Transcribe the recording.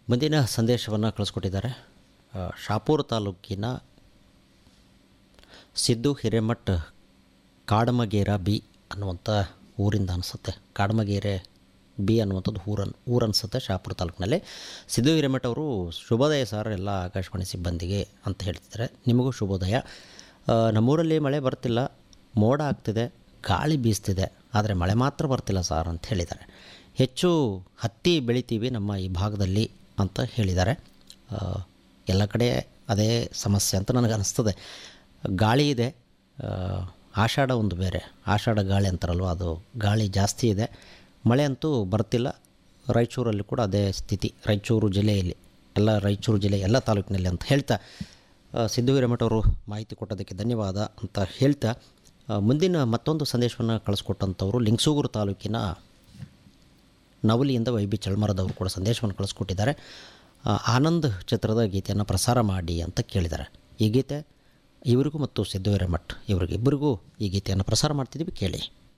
ಮುಂದಿನ ಸಂದೇಶವನ್ನು ಕಳಿಸ್ಕೊಟ್ಟಿದ್ದಾರೆ ಆ, ಶಾಪೂರ್ ತಾಲೂಕಿನ ಸಿದ್ದು ಹಿರೇಮಠ್ ಕಾಡಮಗೇರ ಬಿ ಅನ್ನುವಂಥ ಊರಿಂದ ಅನಿಸುತ್ತೆ ಕಾಡಮಗೇರೆ ಬಿ ಅನ್ನುವಂಥದ್ದು ಊರನ್ ಊರು ಅನಿಸುತ್ತೆ ಶಾಪುರ ತಾಲೂಕಿನಲ್ಲಿ ಸಿದ್ದು ಹಿರೇಮಠ್ ಅವರು ಶುಭೋದಯ ಸರ್ ಎಲ್ಲ ಆಕಾಶವಾಣಿ ಸಿಬ್ಬಂದಿಗೆ ಅಂತ ಹೇಳ್ತಿದ್ದಾರೆ ನಿಮಗೂ ಶುಭೋದಯ ಆ, ನಮ್ಮೂರಲ್ಲಿ ಮಳೆ ಬರ್ತಿಲ್ಲ ಮೋಡ ಆಗ್ತಿದೆ ಗಾಳಿ ಬೀಸ್ತಿದೆ ಆದರೆ ಮಳೆ ಮಾತ್ರ ಬರ್ತಿಲ್ಲ ಸರ್ ಅಂತ ಹೇಳಿದ್ದಾರೆ ಹೆಚ್ಚು ಹತ್ತಿ ಬೆಳಿತೀವಿ ನಮ್ಮ ಈ ಭಾಗದಲ್ಲಿ ಅಂತ ಹೇಳಿದ್ದಾರೆ ಆ, ಎಲ್ಲ ಕಡೆ ಅದೇ ಸಮಸ್ಯೆ ಅಂತ ನನಗೆ ಅನಿಸ್ತದೆ ಗಾಳಿ ಇದೆ ಆ, ಆಷಾಢ ಒಂದು ಬೇರೆ ಆಷಾಢ ಗಾಳಿ ಅಂತಾರಲ್ವ ಅದು ಗಾಳಿ ಜಾಸ್ತಿ ಇದೆ ಮಳೆ ಅಂತೂ ಬರ್ತಿಲ್ಲ ರಾಯಚೂರಲ್ಲಿ ಕೂಡ ಅದೇ ಸ್ಥಿತಿ ರಾಯಚೂರು ಜಿಲ್ಲೆಯಲ್ಲಿ ಎಲ್ಲ ರಾಯಚೂರು ಜಿಲ್ಲೆ ಎಲ್ಲ ತಾಲೂಕಿನಲ್ಲಿ ಅಂತ ಹೇಳ್ತಾ ಆ, ಸಿದ್ದು ಹಿರೇಮಠ ಅವರು ಮಾಹಿತಿ ಕೊಟ್ಟೋದಕ್ಕೆ ಧನ್ಯವಾದ ಅಂತ ಹೇಳ್ತಾ ಆ, ಮುಂದಿನ ಮತ್ತೊಂದು ಸಂದೇಶವನ್ನು ಕಳಿಸ್ಕೊಟ್ಟಂಥವರು ಲಿಂಗಸೂಗೂರು ತಾಲೂಕಿನ ನವಲಿಯಿಂದ ವೈ ಬಿ ಚಳ್ಮರದವರು ಕೂಡ ಸಂದೇಶವನ್ನು ಕಳಿಸ್ಕೊಟ್ಟಿದ್ದಾರೆ ಆ, ಆನಂದ್ ಚಿತ್ರದ ಗೀತೆಯನ್ನು ಪ್ರಸಾರ ಮಾಡಿ ಅಂತ ಕೇಳಿದ್ದಾರೆ ಈ ಗೀತೆ ಇವರಿಗೂ ಮತ್ತು ಸಿದ್ದು ಹಿರೇಮಠ್ ಇವರಿಗಿಬ್ಬರಿಗೂ ಈ ಗೀತೆಯನ್ನು ಪ್ರಸಾರ ಮಾಡ್ತಿದ್ದೀವಿ ಕೇಳಿ